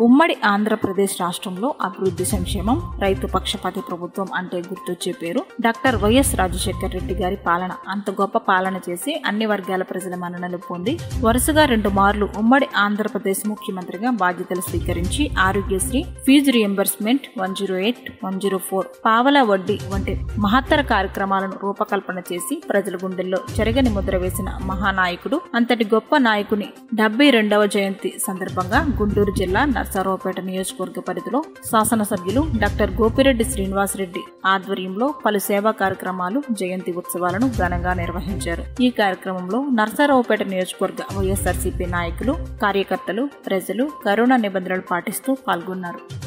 ఉమ్మడి ఆంధ్రప్రదేశ్ రాష్ట్రంలో అభివృద్ధి సంక్షేమం రైతు పక్షపాతి ప్రభుత్వం అంటే గుర్తొచ్చే పేరు డాక్టర్ వైఎస్ రాజశేఖర్ రెడ్డి గారి పాలన అంత గొప్ప పాలన చేసి అన్ని వర్గాల ప్రజల మన్ననలు పొంది వరుసగా రెండు మార్లు ఉమ్మడి ఆంధ్రప్రదేశ్ ముఖ్యమంత్రిగా బాధ్యతలు స్వీకరించి Aarogyasri fee reimbursement one zero eight one zero four పావలా వడ్డీ వంటి మహత్తర కార్యక్రమాలను రూపకల్పన చేసి ప్రజల గుండెల్లో చెరగని ముద్ర వేసిన మహానాయకుడు అంతటి గొప్ప నాయకుని డెబ్బై రెండవ జయంతి సందర్భంగా గుంటూరు జిల్లా నర్సారావుపేట నియోజకవర్గ పరిధిలో శాసనసభ్యులు డాక్టర్ గోపిరెడ్డి శ్రీనివాసరెడ్డి ఆధ్వర్యంలో పలు సేవా కార్యక్రమాలు జయంతి ఉత్సవాలను ఘనంగా నిర్వహించారు ఈ కార్యక్రమంలో నర్సారావుపేట నియోజకవర్గ వైఎస్ఆర్సీపీ నాయకులు కార్యకర్తలు ప్రజలు కరోనా నిబంధనలు పాటిస్తూ పాల్గొన్నారు